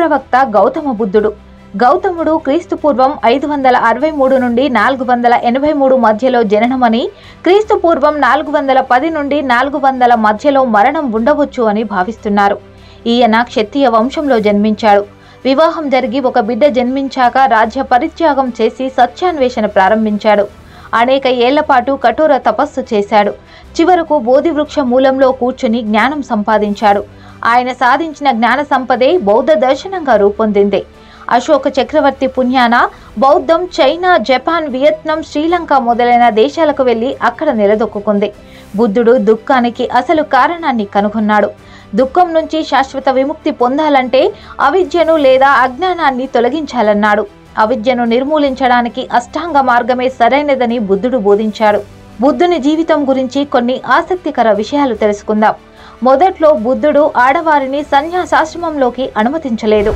ప్రవక్త గౌతమ బుద్ధుడు గౌతముడు క్రీస్తు పూర్వం ఐదు వందల అరవై మూడు నుండి నాలుగు వందల ఎనభై మూడు మధ్యలో జననమని క్రీస్తు పూర్వం నాలుగు వందల పది నుండి నాలుగు వందల మధ్యలో మరణం ఉండవచ్చు అని భావిస్తున్నారు ఈయన క్షత్రియ వంశంలో జన్మించాడు వివాహం జరిగి ఒక బిడ్డ జన్మించాక రాజ్య పరిత్యాగం చేసి సత్యాన్వేషణ ప్రారంభించాడు అనేక ఏళ్ల పాటు కఠోర తపస్సు చేశాడు చివరకు బోధి వృక్ష మూలంలో కూర్చుని జ్ఞానం సంపాదించాడు ఆయన సాధించిన జ్ఞాన సంపదే బౌద్ధ దర్శనంగా రూపొందింది అశోక చక్రవర్తి పుణ్యాన బౌద్ధం చైనా జపాన్ వియత్నాం శ్రీలంక మొదలైన దేశాలకు వెళ్లి అక్కడ నిలదొక్కుంది బుద్ధుడు దుఃఖానికి అసలు కారణాన్ని కనుగొన్నాడు దుఃఖం నుంచి శాశ్వత విముక్తి పొందాలంటే అవిద్యను లేదా అజ్ఞానాన్ని తొలగించాలన్నాడు అవిద్యను నిర్మూలించడానికి అష్టాంగ మార్గమే సరైనదని బుద్ధుడు బోధించాడు బుద్ధుని జీవితం గురించి కొన్ని ఆసక్తికర విషయాలు తెలుసుకుందాం మొదట్లో బుద్ధుడు ఆడవారిని సన్యాసాశ్రమంలోకి అనుమతించలేదు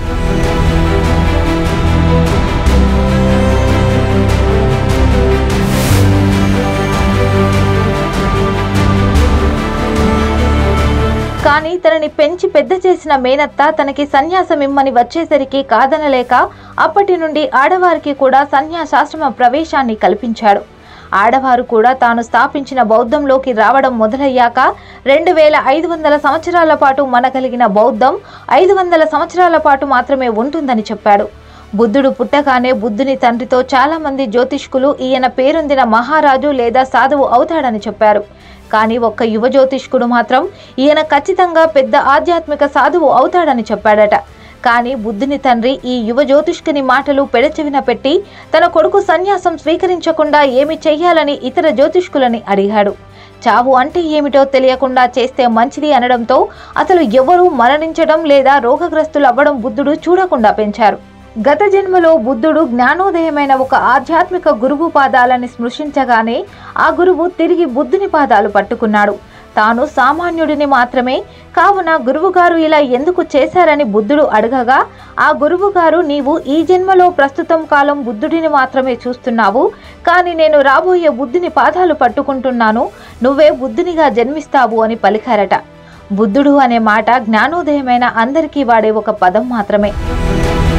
కానీ తనని పెంచి పెద్ద చేసిన మేనత్త తనకి సన్యాసం ఇమ్మని వచ్చేసరికి కాదనలేక అప్పటి నుండి ఆడవారికి కూడా సన్యాసాశ్రమ ప్రవేశాన్ని కల్పించాడు ఆడవారు కూడా తాను స్థాపించిన బౌద్ధంలోకి రావడం మొదలయ్యాక రెండు వేల ఐదు వందల సంవత్సరాల పాటు మనగలిగిన బౌద్ధం ఐదు వందల సంవత్సరాల పాటు మాత్రమే ఉంటుందని చెప్పాడు బుద్ధుడు పుట్టగానే బుద్ధుని తండ్రితో చాలా మంది జ్యోతిష్కులు ఈయన పేరొందిన మహారాజు లేదా సాధువు అవుతాడని చెప్పారు కానీ ఒక్క యువ జ్యోతిష్కుడు మాత్రం ఈయన ఖచ్చితంగా పెద్ద ఆధ్యాత్మిక సాధువు అవుతాడని చెప్పాడట కానీ బుద్ధుని తండ్రి ఈ యువ జ్యోతిష్కుని మాటలు పెడచెవిన పెట్టి తన కొడుకు సన్యాసం స్వీకరించకుండా ఏమి చెయ్యాలని ఇతర జ్యోతిష్కులని అడిగాడు చావు అంటే ఏమిటో తెలియకుండా చేస్తే మంచిది అనడంతో అసలు ఎవరూ మరణించడం లేదా రోగగ్రస్తులు అవ్వడం బుద్ధుడు చూడకుండా పెంచారు గత జన్మలో బుద్ధుడు జ్ఞానోదయమైన ఒక ఆధ్యాత్మిక గురువు పాదాలని స్పృశించగానే ఆ గురువు తిరిగి బుద్ధుని పాదాలు పట్టుకున్నాడు తాను సామాన్యుడిని మాత్రమే కావున గురువుగారు ఇలా ఎందుకు చేశారని బుద్ధుడు అడగగా ఆ గురువుగారు నీవు ఈ జన్మలో ప్రస్తుతం కాలం బుద్ధుడిని మాత్రమే చూస్తున్నావు కానీ నేను రాబోయే బుద్ధుని పాదాలు పట్టుకుంటున్నాను నువ్వే బుద్ధునిగా జన్మిస్తావు అని పలికారట బుద్ధుడు అనే మాట జ్ఞానోదయమైన అందరికీ వాడే ఒక పదం మాత్రమే